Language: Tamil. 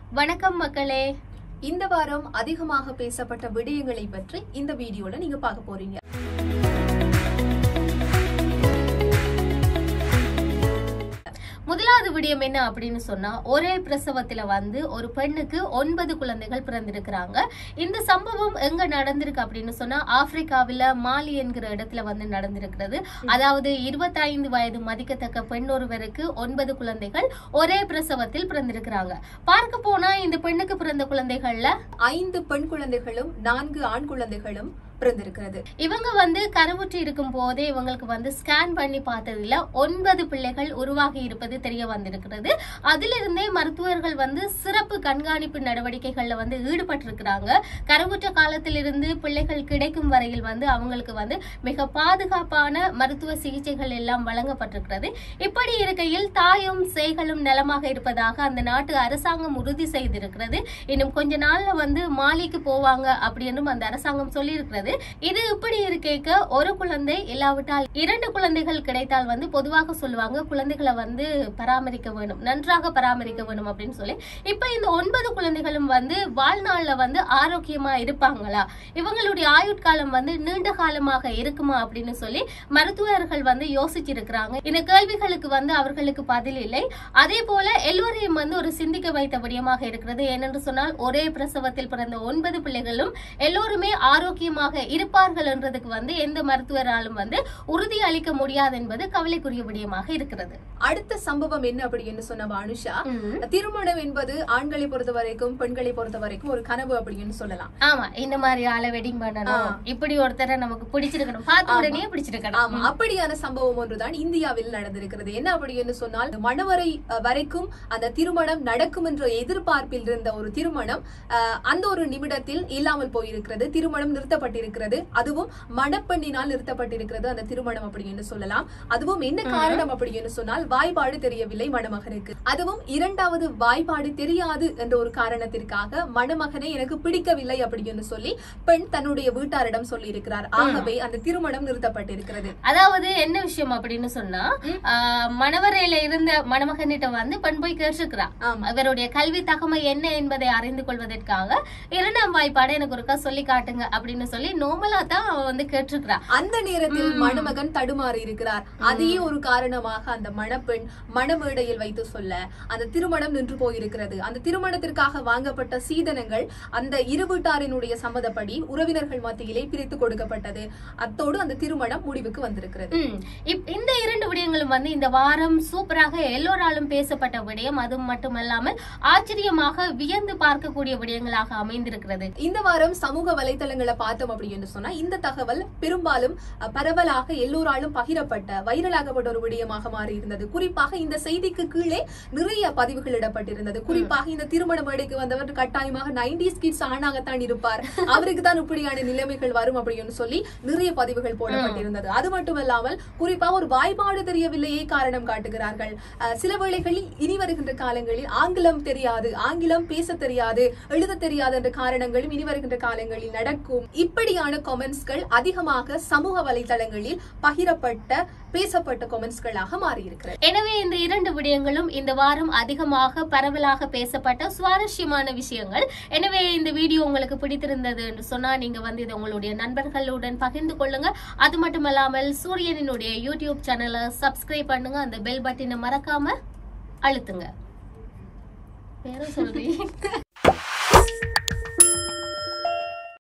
வணக்கம் மக்களே இந்த வாரம் அதிகமாக பேசப்பட்ட விடயங்களை பற்றி இந்த வீடியோல நீங்க பார்க்க போறீங்க முதலாவது விடயம் என்ன அப்படின்னு சொன்னா ஒரே பிரசவத்துல வந்து ஒரு பெண்ணுக்கு ஒன்பது குழந்தைகள் பிறந்திருக்கிறாங்க இந்த சம்பவம் எங்க நடந்திருக்கு அப்படின்னு சொன்னா ஆப்பிரிக்காவில மாலி என்கிற இடத்துல வந்து நடந்திருக்கிறது அதாவது இருபத்தைந்து வயது மதிக்கத்தக்க பெண் ஒருவருக்கு ஒன்பது குழந்தைகள் ஒரே பிரசவத்தில் பிறந்திருக்கிறாங்க பார்க்க போனா இந்த பெண்ணுக்கு பிறந்த குழந்தைகள்ல ஐந்து பெண் குழந்தைகளும் நான்கு ஆண் குழந்தைகளும் பிறந்திருக்கிறது இவங்க வந்து கருவுற்று இருக்கும் போதே இவங்களுக்கு வந்து ஸ்கேன் பண்ணி பார்த்ததுல ஒன்பது பிள்ளைகள் உருவாகி இருப்பது தெரிய வந்திருக்கிறது அதிலிருந்தே மருத்துவர்கள் வந்து சிறப்பு கண்காணிப்பு நடவடிக்கைகள்ல வந்து ஈடுபட்டிருக்கிறாங்க கருவுற்ற காலத்திலிருந்து பிள்ளைகள் கிடைக்கும் வரையில் வந்து அவங்களுக்கு வந்து மிக பாதுகாப்பான மருத்துவ சிகிச்சைகள் எல்லாம் வழங்கப்பட்டிருக்கிறது இப்படி இருக்கையில் தாயும் சேய்களும் நலமாக இருப்பதாக அந்த நாட்டு அரசாங்கம் உறுதி செய்திருக்கிறது இன்னும் கொஞ்ச நாள்ல வந்து மாலிக்கு போவாங்க அப்படின்னும் அந்த அரசாங்கம் சொல்லியிருக்கிறது இது இப்படி இருக்கேக்க ஒரு குழந்தை இல்லாவிட்டால் இரண்டு குழந்தைகள் கிடைத்தால் வந்து பொதுவாக சொல்லுவாங்க குழந்தைகளை வந்து பராமரிக்க வேணும் நன்றாக பராமரிக்க வேணும் அப்படின்னு சொல்லி இப்ப இந்த ஒன்பது குழந்தைகளும் வந்து வாழ்நாள்ல வந்து ஆரோக்கியமா இருப்பாங்களா இவங்களுடைய ஆயுட்காலம் வந்து நீண்ட காலமாக இருக்குமா அப்படின்னு சொல்லி மருத்துவர்கள் வந்து யோசிச்சிருக்கிறாங்க இந்த கேள்விகளுக்கு வந்து அவர்களுக்கு பதில் இல்லை அதே போல எல்லோரையும் வந்து ஒரு சிந்திக்க வைத்த விடயமாக இருக்கிறது ஏனென்று சொன்னால் ஒரே பிரசவத்தில் பிறந்த ஒன்பது பிள்ளைகளும் எல்லோருமே ஆரோக்கியமாக இருப்பார்கள் என்றதுக்கு வந்து எந்த மருத்துவராலும் வந்து உறுதி அளிக்க முடியாது என்பது கவலைக்குரிய விடயமாக இருக்கிறது அடுத்த சம்பவம் என்ன அப்படின்னு சொன்ன அனுஷா திருமணம் என்பது ஆண்களை பொறுத்த வரைக்கும் பெண்களை பொறுத்த வரைக்கும் ஒரு கனவு அப்படின்னு சொல்லலாம் ஆமா இந்த மாதிரி ஆளை வெட்டிங் பண்ணணும் இப்படி ஒருத்தரை நமக்கு பிடிச்சிருக்கணும் பார்த்த உடனே பிடிச்சிருக்கணும் ஆமா அப்படியான சம்பவம் ஒன்றுதான் இந்தியாவில் நடந்திருக்கிறது என்ன அப்படின்னு சொன்னால் மணவரை அஹ், வரைக்கும் அந்த திருமணம் நடக்கும் என்ற எதிர்பார்ப்பில் இருந்த ஒரு திருமணம் அஹ், அந்த ஒரு நிமிடத்தில் இல்லாமல் போயிருக்கிறது திருமணம் நிறுத்தப்பட்டிருக்கிறது அதுவும் மணப்பெண்ணினால் நிறுத்தப்பட்டிருக்கிறது அந்த திருமணம் அப்படின்னு சொல்லலாம் அதுவும் என்ன காரணம் அப்படின்னு சொன்னால் வாய்ப்பாடு தெரியவில்லை மணமகனுக்கு அதுவும் இரண்டாவது வாய்ப்பாடு தெரியாது என்ற ஒரு காரணத்திற்காக மணமகனை எனக்கு பிடிக்கவில்லை அப்படின்னு சொல்லி பெண் தன்னுடைய வீட்டாரிடம் சொல்லி இருக்கிறார் ஆகவே அந்த திருமணம் நிறுத்தப்பட்டிருக்கிறது அதாவது என்ன விஷயம் அப்படின்னு சொன்னா ஆஹ், மணவரையில இருந்த மணமகனிட்ட வந்து பெண் போய் கேட்டிருக்கிறா ஆமா. அவருடைய கல்வி தகமை என்ன என்பதை அறிந்து கொள்வதற்காக இரண்டாம் வாய்ப்பாடு எனக்கு ஒருக்கா சொல்லி காட்டுங்க அப்படின்னு சொல்லி நோமலா தான் அவ வந்து கேட்டிருக்கிறா அந்த நேரத்தில் மணமகன் தடுமாறி இருக்கிறார் அதே ஒரு காரணமாக அந்த மணப்பெண் மணமேடையில் வைத்து சொல்ல அந்த திருமணம் நின்று போயிருக்கிறது அந்த திருமணத்திற்காக வாங்கப்பட்ட சீதனங்கள் அந்த இரு வீட்டாரினுடைய சம்மதப்படி உறவினர்கள் மத்தியிலே பிரித்து கொடுக்கப்பட்டது அத்தோடு அந்த திருமணம் முடிவுக்கு வந்திருக்கிறது ம். இப்- இந்த இரண்டு விடயங்களும் வந்து இந்த வாரம் சூப்பராக எல்லோராலும் பேசப்பட்ட விடயம் அது மட்டுமல்லாமல் ஆச்சரியமாக வியந்து பார்க்கக்கூடிய விடயங்களாக அமைந்திருக்கிறது இந்த வாரம் சமூக வலைத்தளங்களை பார்த்தோம் அப்படின்னு சொன்னா இந்த தகவல் பெரும்பாலும் அஹ், பரவலாக எல்லோராலும் பகிரப்பட்ட வைரலாகப்பட்ட ஒரு விடயமாக மாறி இருந்தது குறிப்பாக இந்த செய்திக்கு கீழே நிறைய பதிவுகள் இடப்பட்டிருந்தது குறிப்பாக இந்த திருமண மேடைக்கு வந்தவர் கட்டாயமாக நைன்டிஸ் கிட்ஸ் ஆணாகத்தான் இருப்பார் அவருக்கு தான் இப்படியான நிலைமைகள் வரும் அப்படின்னு சொல்லி நிறைய பதிவுகள் போடப்பட்டிருந்தது அது மட்டுமல்லாமல் குறிப்பாக ஒரு வாய்ப்பாடு தெரியவில்லையே காரணம் காட்டுகிறார்கள் அஹ், சில வேளைகளில் இனி வருகின்ற காலங்களில் ஆங்கிலம் தெரியாது ஆங்கிலம் பேச தெரியாது எழுத தெரியாது என்ற காரணங்களும் இனி வருகின்ற காலங்களில் நடக்கும் இப்படியான கொமெண்ட்ஸ்கள் அதிகமாக சமூக வலைதளங்களில் பகிரப்பட்ட பேசப்பட்ட கொமெண்ட்ஸ்களாக மாறி இருக்கிறது எனவே இந்த இரண்டு விடயங்களும் இந்த வாரம் அதிகமாக பரவலாக பேசப்பட்ட சுவாரஸ்யமான விஷயங்கள் எனவே இந்த வீடியோ உங்களுக்கு பிடித்திருந்தது என்று சொன்னா நீங்க வந்து இதை உங்களுடைய நண்பர்களுடன் பகிர்ந்து கொள்ளுங்க அது மட்டுமல்லாமல் சூரியனினுடைய யூடியூப் சேனலை சப்ஸ்கிரைப் பண்ணுங்க அந்த பெல் பட்டனை மறக்காம அழுத்துங்க வேற சொல்றீங்க